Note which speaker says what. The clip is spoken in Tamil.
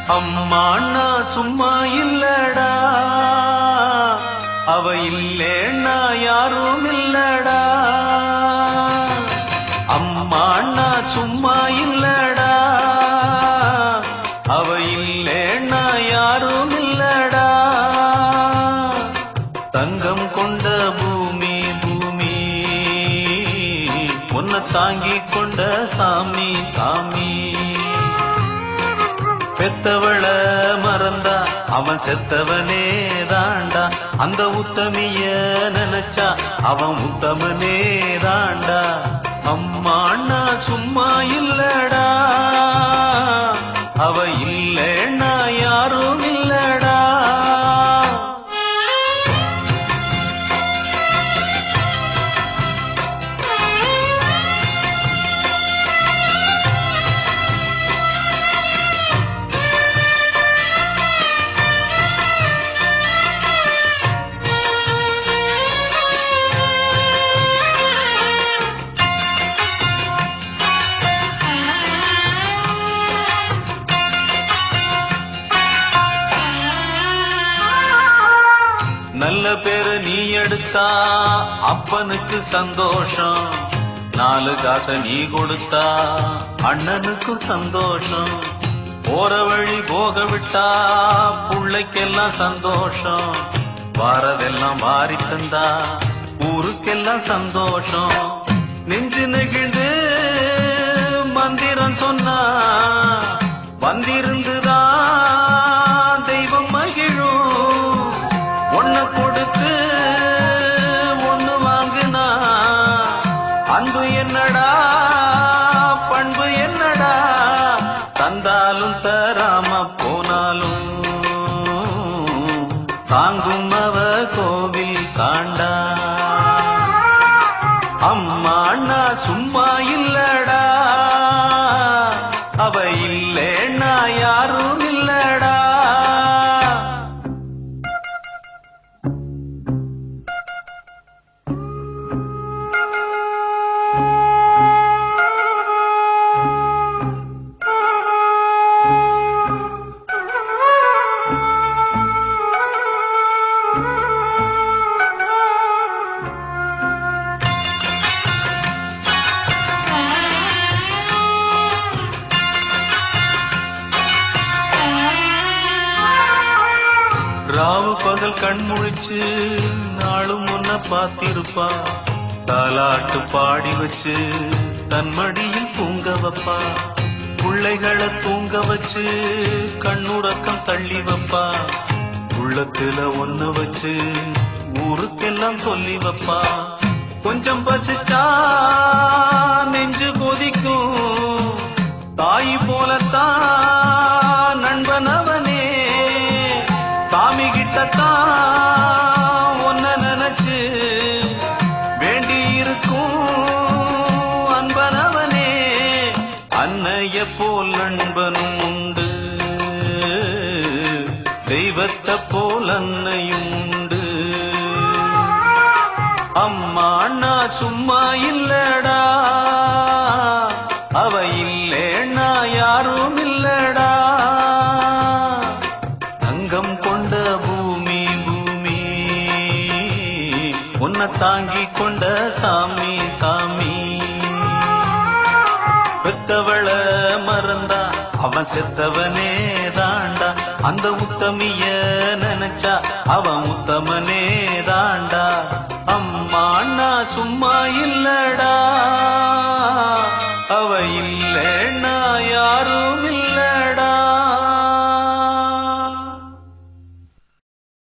Speaker 1: அம்மாண்ணா சும்மா இல்லடா அவ இல்லேன்னா யாரும் இல்லடா அம்மாண்ணா சும்மா இல்லடா அவ இல்லேன்னா யாரும் இல்லடா தங்கம் கொண்ட பூமி பூமி உன்னை தாங்கி கொண்ட சாமி சாமி பெத்தவள மறந்தா அவன் செத்தவனே தாண்டா அந்த உத்தமிய நினைச்சா அவன் உத்தமனே தாண்டா அம்மா அண்ணா சும்மா இல்லடா அவ இல்லைன்னா யாரும் இல்லடா நல்ல பேரு நீ எடுத்தா அப்பனுக்கு சந்தோஷம் நாலு காச நீ கொடுத்தா அண்ணனுக்கு சந்தோஷம் போற வழி போக விட்டா புள்ளைக்கெல்லாம் சந்தோஷம் வாரதெல்லாம் வாரி தந்தா ஊருக்கெல்லாம் சந்தோஷம் நெஞ்சு நெகிழ்ந்து மந்திரம் சொன்னா வந்திருந்துதான் தெய்வம் மகிழும் ஒண்ணு கொடுத்து ஒண்ணு வாங்குனா அன்பு என்னடா பண்பு என்னடா தந்தாலும் தராம போனாலும் தாங்கும் அவ கோவில் காண்டா அம்மா அண்ணா சும்மா இல்லடா அவ இல்லேன்னா யாரும் இல்லடா ராவு பகல் கண் முழிச்சு நாளும் முன்ன பார்த்திருப்பா தாலாட்டு பாடி வச்சு தன் மடியில் தூங்க வைப்பா பிள்ளைகளை தூங்க வச்சு கண்ணுறக்கம் தள்ளி வைப்பா உள்ளத்துல ஒண்ணு வச்சு ஊருக்கெல்லாம் சொல்லி வைப்பா கொஞ்சம் பசிச்சா நெஞ்சு கொதிக்கும் தாய் போலத்தான் நண்பன் அவனே சாமி கிட்டத்தான் ஒன்ன நினைச்சு வேண்டி இருக்கும் அன்பனவனே அன்னைய போல் நண்பனும் உண்டு தெய்வத்தை போல் அன்னையும் உண்டு அம்மா அண்ணா சும்மா இல்லடா அவ இல்லேன்னா யாரும் இல்லடா தங்கம் கொண்ட பூமி பூமி உன்னை தாங்கி கொண்ட சாமி சாமி பெத்தவள மறந்தா அவன் செத்தவனே தாண்டா அந்த உத்தமிய நினைச்சா அவன் உத்தமனே தாண்டா அம்மா அண்ணா சும்மா இல்லடா அவ இல்ல